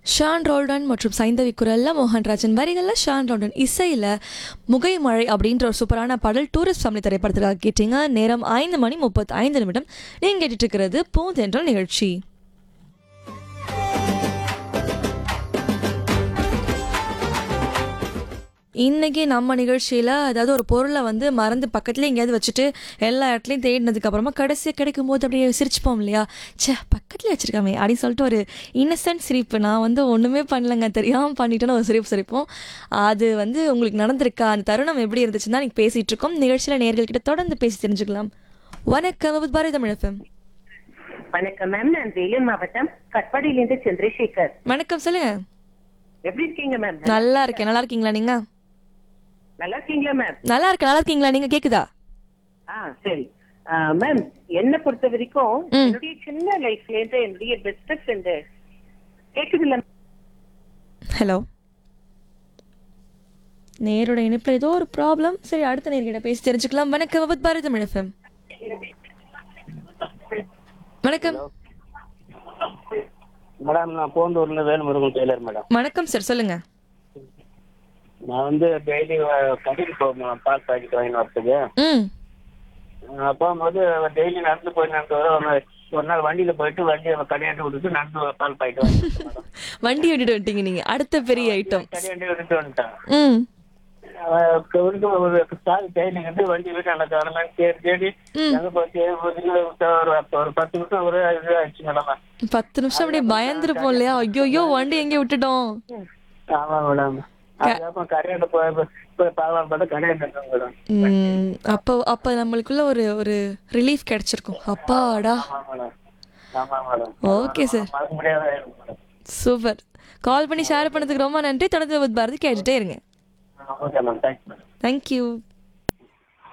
Shawn Roldan மற்றும் சைந்தவி குரல்ல மோகன்ராஜன் வரிகளில் ஷான் ரோல்டன் இசையில் முகை மழை அப்படின்ற ஒரு சூப்பரான பாடல் டூரிஸ்ட் ஃபேமிலி திரைப்படத்துக்காக கேட்டீங்க நேரம் ஐந்து மணி முப்பத்தி ஐந்து நிமிடம் நீங்கள் கேட்டுட்டு இருக்கிறது பூந்தென்றல் நிகழ்ச்சி இன்னைக்கு நம்ம நிகழ்ச்சியில் அதாவது ஒரு பொருளை வந்து மறந்து பக்கத்துல எங்கேயாவது வச்சுட்டு எல்லா இடத்துலையும் தேடினதுக்கு அப்புறமா கடைசியாக கிடைக்கும் போது அப்படியே சிரிச்சுப்போம் இல்லையா ச்சே பக்கத்தில் வச்சிருக்காமே அப்படின்னு சொல்லிட்டு ஒரு இன்னசென்ட் சிரிப்பு நான் வந்து ஒன்றுமே பண்ணலங்க தெரியாமல் பண்ணிட்டேன்னு ஒரு சிரிப்பு சிரிப்போம் அது வந்து உங்களுக்கு நடந்திருக்கா அந்த தருணம் எப்படி இருந்துச்சுன்னு தான் நீங்கள் பேசிகிட்டு இருக்கோம் நிகழ்ச்சியில் நேர்கள்கிட்ட தொடர்ந்து பேசி தெரிஞ்சுக்கலாம் வணக்கம் வித் பாரதி தமிழ் எஃப்எம் வணக்கம் மேம் நான் வேலூர் மாவட்டம் கட்பாடியிலிருந்து சந்திரசேகர் வணக்கம் சொல்லுங்க எப்படி இருக்கீங்க மேம் நல்லா இருக்கேன் நல்லா இருக்கீங்களா நீங்க நல்லா இருக்கீங்களா மேம் நல்லா இருக்கேன் நல்லா இருக்கீங்களா நீங்க கேக்குதா ஆ சரி மேம் என்ன பொறுத்த வரைக்கும் ம். என்னுடைய சின்ன லைஃப்ல இருந்து என்னுடைய பெஸ்ட் ஃப்ரெண்டு கேக்குதுல்ல ஹலோ நேரோட இணைப்பில் ஏதோ ஒரு ப்ராப்ளம் சரி அடுத்த நேர்கிட்ட பேசி தெரிஞ்சுக்கலாம் வணக்கம் வித் பாரதி தமிழ் எஃப்எம் வணக்கம் மேடம் நான் போந்தூர்ல வேலுமுருகன் டெய்லர் மேடம் வணக்கம் சார் சொல்லுங்க நான் வந்து டெய்லி கடைக்கு போவேன் பால் பாக்கெட் வாங்கிட்டு வரதுக்கு ம் நான் போகும்போது டெய்லி நடந்து போய் நடந்து வர ஒரு நாள் ஒரு நாள் வண்டியில போயிட்டு வண்டியை கடையாண்டு விட்டுட்டு நடந்து பால் பாக்கெட் வாங்கிட்டு மேடம் வண்டி விட்டுட்டு வந்துட்டீங்க நீங்க அடுத்த பெரிய ஐட்டம் கடையாண்டு விட்டுட்டு வந்துட்டேன் ம் அவருக்கு ஒரு சாவி கையில இருந்து வண்டி வீட்டு நல்லா வரலான்னு தேடி தேடி ம். எங்க போச்சு ஒரு ஒரு பத்து நிமிஷம் ஒரு இது ஆயிடுச்சு மேடம் பத்து நிமிஷம் அப்படியே பயந்துருப்போம் இல்லையா ஐயோ வண்டி எங்கே விட்டுட்டோம் ஆமா மேடம் அதுக்கப்புறம் கடையாண்டு போய் போய் பாவம் பார்த்தா கடையாண்டு மேடம் ம், அப்போ அப்போ நம்மளுக்குள்ள ஒரு ஒரு ரிலீஃப் கிடைச்சிருக்கும் அப்பாடா ஆமா மேடம் ஆமா மேடம் ஓகே சார் மறக்க முடியாத மேடம் சூப்பர் கால் பண்ணி ஷேர் பண்ணதுக்கு ரொம்ப நன்றி தொடர்ந்து வித் பாரதி கேட்டுட்டே இருங்க okay ma'am thanks madam thank you